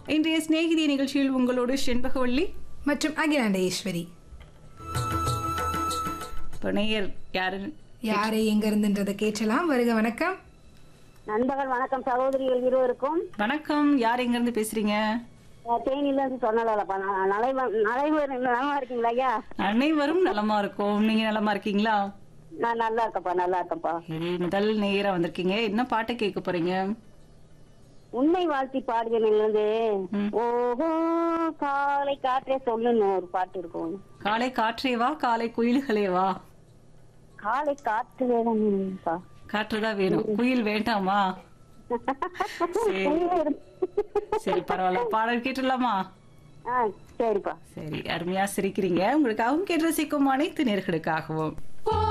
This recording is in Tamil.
இன்றைய சிநேகிதி நிகழ்ச்சியில் உங்களோடு செண்பகவள்ளி மற்றும் அகிலாண்டேஸ்வரி இப்போ நேயர் யாரு யாரை எங்க இருந்துன்றதை கேட்கலாம் வருக வணக்கம் நண்பர்கள் வணக்கம் சகோதரிகள் இருவருக்கும் வணக்கம் யார் எங்க இருந்து பேசுறீங்க நான் தேனியில இருந்து சொன்னலப்பா நலைவ நலைவர் நலமா இருக்கீங்களா ஐயா அனைவரும் நலமா இருக்கும் நீங்க நலமா இருக்கீங்களா நான் நல்லா இருக்கேன்ப்பா நல்லா இருக்கேன்ப்பா சரி முதல் நேயரா வந்திருக்கீங்க என்ன பாட்டு கேட்க போறீங்க உன்னை வாழ்த்தி பாடுகிறேன் இருந்து ஓஹோ காலை காற்றே சொல்லுன்னு ஒரு பாட்டு இருக்கும் காலை காற்றே வா காலை குயில்களே வா காலை காற்று வேணும்ப்பா காற்றுதான் வேணும் குயில் வேண்டாமா சரி சரி பரவாயில்ல பாடல் கேட்டுடலாமா ஆ சரிப்பா சரி அருமையா சிரிக்கிறீங்க உங்களுக்காகவும் கேட்டு ரசிக்கும் அனைத்து நேர்களுக்காகவும்